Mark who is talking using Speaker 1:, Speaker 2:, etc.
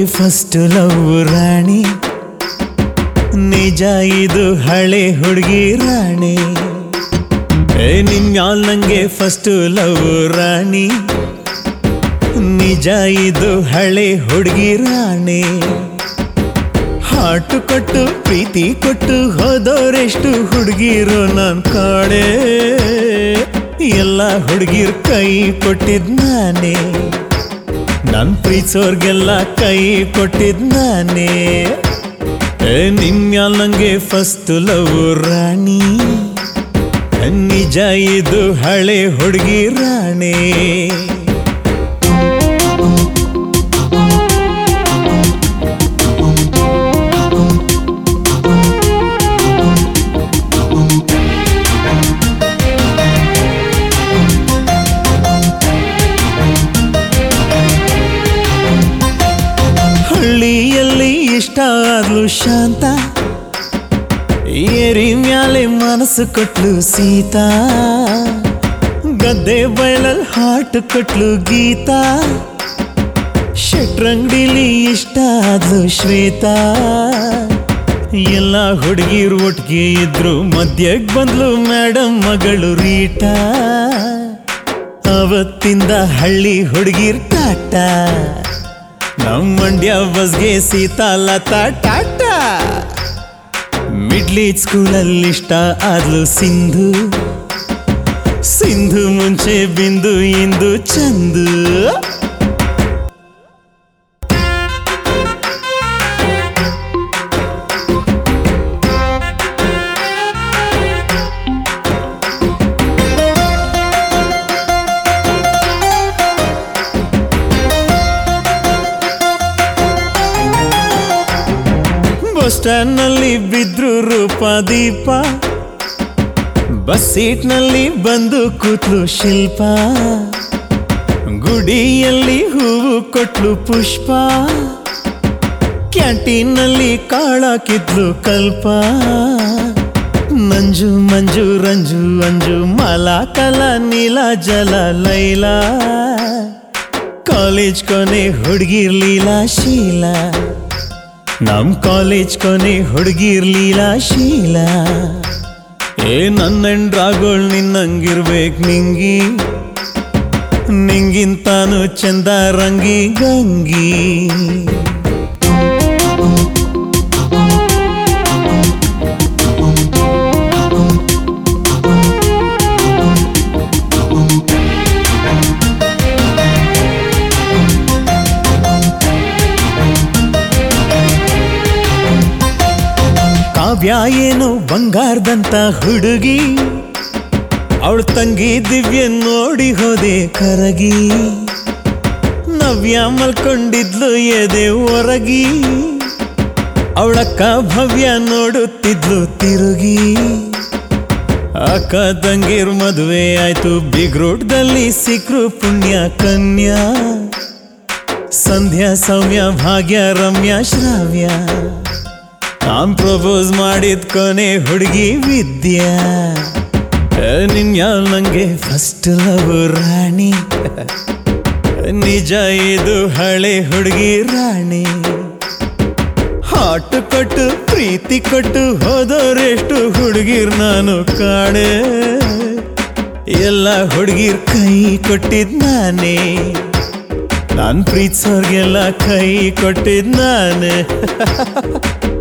Speaker 1: first love ರಾಣಿ ನಿಜ ಇದು ಹಳೆ ಹುಡುಗಿ ರಾಣಿ ಏ ನಿನ್ಯಾಲ್ ನಂಗೆ ಫಸ್ಟ್ ಲವ್ ರಾಣಿ ನಿಜ ಇದು ಹಳೆ ಹುಡುಗಿ ರಾಣಿ ಹಾಟು ಕೊಟ್ಟು ಪ್ರೀತಿ ಕೊಟ್ಟು ಹೋದವರೆಷ್ಟು ಹುಡುಗಿರು ನಾನ್ ಕಾಡೆ ಎಲ್ಲ ಹುಡುಗಿರ್ ಕೈ ಕೊಟ್ಟಿದ್ ನಾನೇ ನನ್ ಪ್ರೀತಿಸೋರ್ಗೆಲ್ಲ ಕೈ ಕೊಟ್ಟಿದ್ ನಾನೇ ಏ ನಿನ್ಯಾಲ್ ನಂಗೆ ಫಸ್ಟ್ ಲವ್ ರಾಣಿ ನಿಜ ಇದು ಹಳೆ ಹುಡುಗಿ ರಾಣಿ ಹಳ್ಳಿಯಲ್ಲಿ ಇಷ್ಟ ಆದ್ಲು ಶಾಂತ ಏರಿ ಮ್ಯಾಲೆ ಮನಸ್ಸು ಕೊಟ್ಲು ಸೀತಾ ಗದ್ದೆ ಬಯಲಲ್ ಹಾಟ್ ಕೊಟ್ಲು ಗೀತಾ ಶೆಟ್ರಂಗಡಿಲಿ ಇಷ್ಟ ಆದ್ಲು ಶ್ವೇತಾ ಎಲ್ಲ ಹುಡುಗಿರು ಒಟ್ಟಿಗೆ ಇದ್ರು ಮಧ್ಯಕ್ಕೆ ಬಂದ್ಲು ಮೇಡಮ್ ಮಗಳು ರೀಟಾ ಅವತ್ತಿಂದ ಹಳ್ಳಿ ಹುಡುಗಿರ್ ಟಾಟಾ ನಮ್ ಮಂಡ್ಯ ಬಸ್ಗೆ ಸೀತಾ ಲತಾ ಟಾಟಾ ಮಿಡ್ಲ್ ಸ್ಕೂಲಲ್ಲಿ ಇಷ್ಟ ಆದ್ಲು ಸಿಂಧು ಸಿಂಧು ಮುಂಚೆ ಬಿಂದು ಇಂದು ಚಂದು ಬಸ್ ಸ್ಟ್ಯಾಂಡ್ ನಲ್ಲಿ ಬಿದ್ರು ರೂಪ ದೀಪ ಬಸ್ ಸೀಟ್ ನಲ್ಲಿ ಬಂದು ಕೂತ್ಲು ಶಿಲ್ಪ ಗುಡಿಯಲ್ಲಿ ಹೂವು ಕೊಟ್ಲು ಪುಷ್ಪ ಕ್ಯಾಂಟೀನ್ ನಲ್ಲಿ ಕಾಳಾಕಿದ್ಲು ಕಲ್ಪ ಮಂಜು ಮಂಜು ರಂಜು ಅಂಜು ಮಾಲಾ ಕಲ ನೀಲ ಜಲ ಲೈಲಾ ಕಾಲೇಜ್ ಕೊನೆ ಹುಡುಗಿರ್ ಲೀಲಾ ಶೀಲಾ ನಮ್ ಕಾಲೇಜ್ ಕೊನೆ ಹುಡುಗಿರ್ಲಿಲ್ಲ ಶೀಲ ಏ ನನ್ನಂಡ್ರಾಗೋಳ್ ನಿನ್ನಂಗಿರ್ಬೇಕ್ ನಿಂಗಿ ನಿಂಗಿಂತಾನು ಚಂದ ರಂಗಿ ಗಂಗಿ ಕಾವ್ಯ ಏನು ಬಂಗಾರದಂತ ಹುಡುಗಿ ಅವಳ ತಂಗಿ ದಿವ್ಯ ನೋಡಿ ಹೋದೆ ಕರಗಿ ನವ್ಯ ಮಲ್ಕೊಂಡಿದ್ಲು ಎದೆ ಹೊರಗಿ ಅವಳಕ್ಕ ಭವ್ಯ ನೋಡುತ್ತಿದ್ಲು ತಿರುಗಿ ಅಕ್ಕ ತಂಗಿರ್ ಮದುವೆ ಆಯ್ತು ಬಿಗ್ ರೋಡ್ದಲ್ಲಿ ಸಿಕ್ರು ಪುಣ್ಯ ಕನ್ಯಾ ಸಂಧ್ಯಾ ಸೌಮ್ಯ ಭಾಗ್ಯ ರಮ್ಯ ಶ್ರಾವ್ಯ ನಾನ್ ಪ್ರಪೋಸ್ ಮಾಡಿದ ಕೊನೆ ಹುಡುಗಿ ವಿದ್ಯಾ ನಿನ್ಯಾಲ್ ನಂಗೆ ಫಸ್ಟ್ ಲವ್ ರಾಣಿ ನಿಜ ಇದು ಹಳೆ ಹುಡುಗಿ ರಾಣಿ ಹಾಟ್ ಕೊಟ್ಟು ಪ್ರೀತಿ ಕೊಟ್ಟು ಹೋದವರೆಷ್ಟು ಹುಡುಗಿರ್ ನಾನು ಕಾಣೆ ಎಲ್ಲ ಹುಡುಗಿರ್ ಕೈ ಕೊಟ್ಟಿದ್ ನಾನೇ ನಾನ್ ಪ್ರೀತಿಸೋರ್ಗೆಲ್ಲ ಕೈ ಕೊಟ್ಟಿದ್ ನಾನೇ